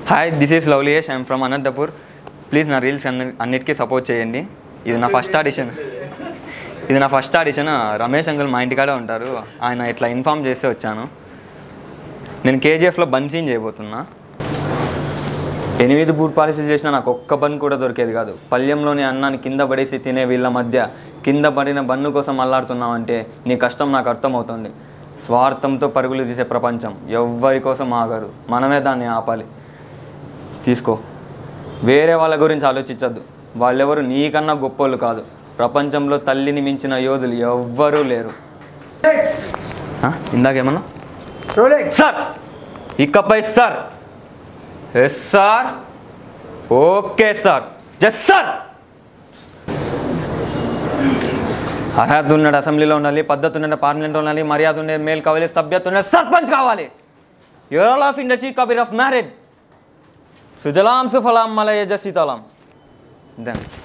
hi this is Lovelyesh I'm from Anantapur please నా reels అన్ని అన్నిటికీ సపోర్ట్ చేయండి ఇది నా ఫస్ట్ ఆడిషన్ ఇది నా ఫస్ట్ ఆడిషన్ రమేష్ అంకుల్ మా ఇంటికాడే ఉంటారు ఆయన ఇట్లా ఇన్ఫామ్ చేస్తే వచ్చాను నేను కేజీఎఫ్లో బన్ సీన్ చేయబోతున్నా ఎనిమిది బూట్ పాలసీలు చేసినా నాకు ఒక్క బన్ కూడా దొరికేది కాదు పల్లెంలోని అన్నాన్ని కింద పడేసి తినే వీళ్ళ మధ్య కింద పడిన బన్ను కోసం అల్లాడుతున్నావంటే నీ కష్టం నాకు అర్థమవుతుంది స్వార్థంతో పరుగులు తీసే ప్రపంచం ఎవ్వరి కోసం ఆగరు మనమే దాన్ని ఆపాలి తీసుకో వేరే వాళ్ళ గురించి ఆలోచించద్దు వాళ్ళెవరు నీకన్నా గొప్పోళ్ళు కాదు ప్రపంచంలో తల్లిని మించిన యోధులు ఎవ్వరూ లేరు రోలెక్స్ ఆ, ఇందాకేమన్నా రోలెక్స్ సార్ ఇకపై sir yes sir okay sir జస్ సార్ అర్హత ఉన్నాడు అసెంబ్లీలో ఉండాలి పద్ధతి ఉన్నాడు పార్లమెంట్లో ఉండాలి మర్యాద ఉండే మేల్ కావాలి సభ్యత ఉండే సర్పంచ్ కావాలి యూరల్ of industry Kabir of married సుజలాం సుఫలాం మలయ జసీతలాం దెన్